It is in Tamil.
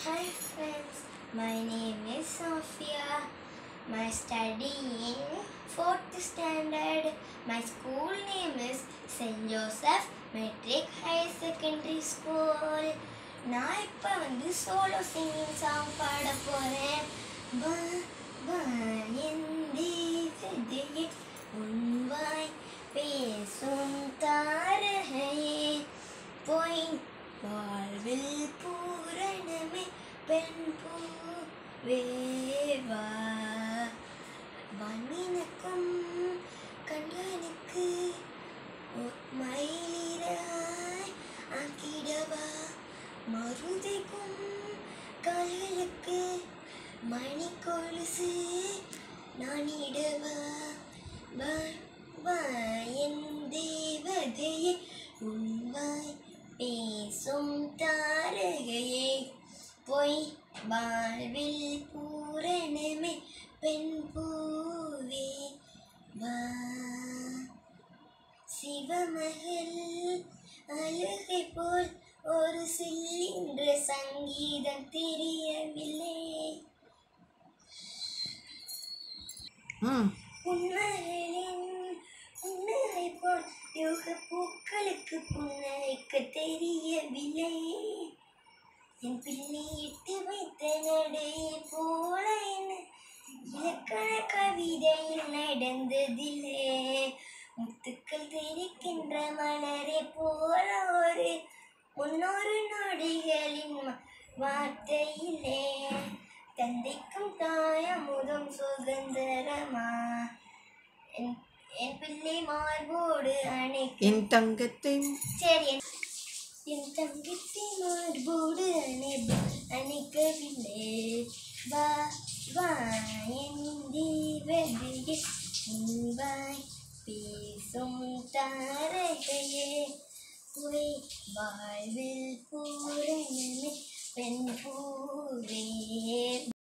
Hi friends, my name is Sophia. My study in fourth standard. My school name is St. Joseph Metric High Secondary School. நான் இப்போ வந்து சோலோ சிங்கிங் சாங் பாட போகிறேன் உன்வாய் பேசும் தாரகையே பொய் வாழ்வில் பூரணமே பெண் பூவேவா வன்னினக்கும் கண்களுக்கு மயிலிராய் ஆக்கிடவா மருதைக்கும் கால்களுக்கு மணி கொலுசு நானிடவா வா வா என் தேவதையே உண்வாய் பேசும் தாரகையே பொய் வாழ்வில் பூரணமே பெண் பூவே வா சிவமகள் அழுகை போல் ஒரு சில்லின்ற சங்கீதம் தெரியவில்லை ம் உண்மைகளின் உண்மையை போல் யோக பூக்களுக்கு புன்னகைக்க தெரியவில்லை என் பிள்ளை இட்டு வைத்த நடையை போல என்ன இலக்கண கவிதையில் நடந்ததில்லை முத்துக்கள் தெரிக்கின்ற மலரை போல ஒரு முன்னொரு நொடிகளின் ம- வார்த்தையிலே தந்தைக்கும் தாயமுதும் சுதந்திரமா என் என் பிள்ளை மார்போடு அணைக்க என் தங்கத்தை சரி என் என் தங்கத்தை மார்போடு அணைப்ப அணைக்கவில்லை வா வா என் தேவதையே உன்வாய் பேசும் தாரகையே பொய் வாழ்வில் பூரணமே பெண் பூவே